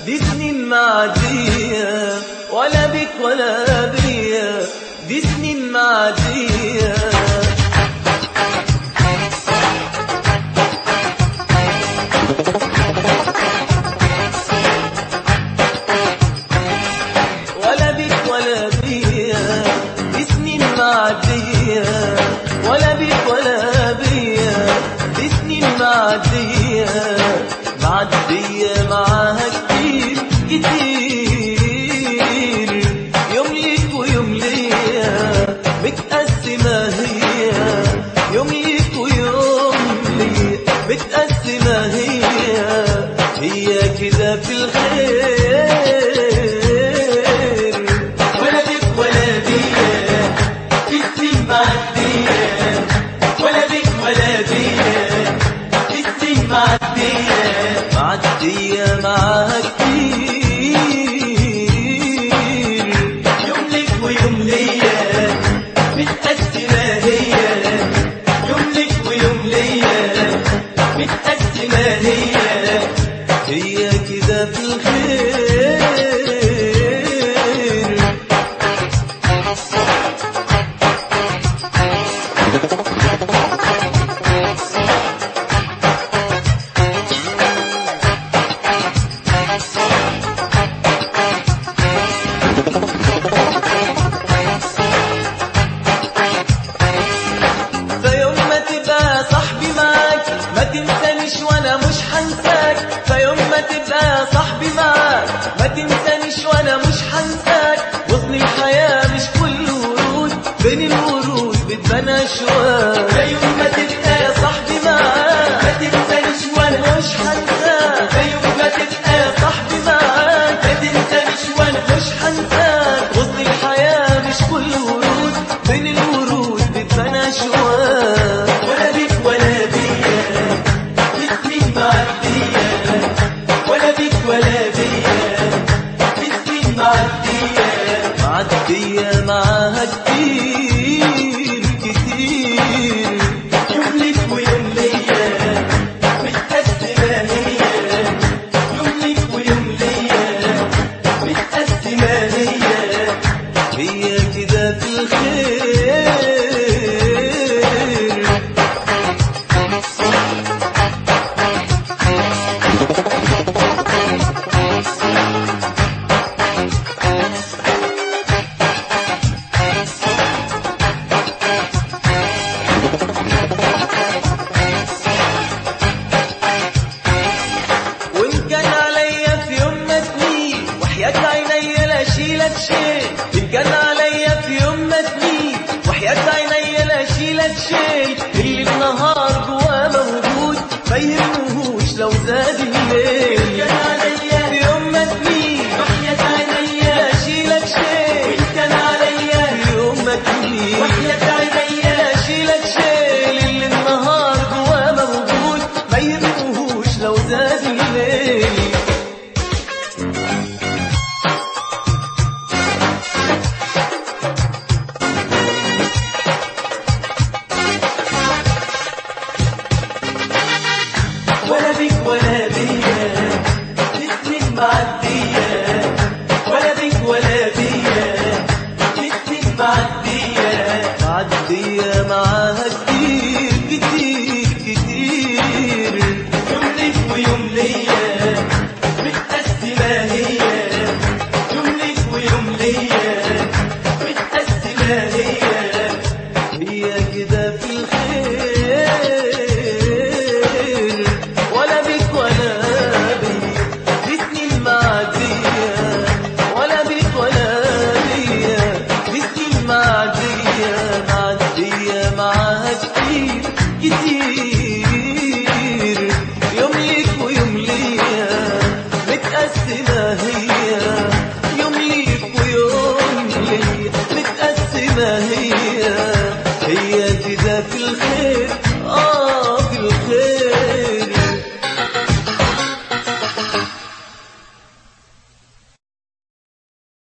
دي سنين معدية ولا بك ولا بيا دي سنين معدية ولا بك ولا بيا دي سنين معدية ولا بك ولا بيا دي سنين معدية معدية معاها كتير كتير يوم ليك ويوم ليا متقسمة هي يوم ليك ويوم ليا متقسمة هي هي كده في الخير ولا بك ولا بيا السنين معدية ولا بك ولا بيا السنين معدية معدية معاها كتير يوم لك ويوم ليا متقسمة هي يوم لك ويوم ليا متقسمة هي هي كده في الخير فيوم ما تبقى صاحبي معاك ما تنسانيش وانا مش هنساك فيوم ما تبقى صاحبي معاك ما تنسانيش وانا مش هنساك غصن الحياة مش كل ورود بين الورود بتبنى شواك فيوم ما تبقى صاحبي معاك ما تنسانيش وانا مش هنساك فيوم ما تبقى صاحبي معاك ما تنسانيش وانا مش هنساك غصن الحياة مش كل ورود بين الورود بتبنى شواك ولا بيك ولا بيا بسنين معدية ولا بيك ولا بيا بسنين معدية معدية معاها كتير كتير يوم لك ويوم ليا متقسمة هي يوم لك ويوم ليا متقسمة هي هي كده في الخير وإن كان عليا في يوم ما تميل وحياة عيني لا اشيلك شيء إن كان عليا في يوم ما تميل وحياة عيني لا اشيلك شيء اللي النهار جواه موجود ما يهمهوش لو زاد الليل إن كان عليا في يوم ما تميل وحياة عيني لا اشيلك شيء وإن كان عليا في يوم ما تميل وحياة عيني لا اشيلك شيء اللي النهار جواه موجود ما يهمهوش لو زاد الليل ولا بك ولا بيا السنين معدية ولا بك ولا بيا السنين معدية معدية معاها كتير كتير كتير يوم لك ويوم ليا متقسمة هي يوم لك ويوم ليا متقسمة هي هي كده في الخير ولا بك ولا بيا دي سنين معدية ولا بك ولا بيا دي سنين معدية معدية معاها كتير كتير يوم ليك ويوم ليا متقسمة هي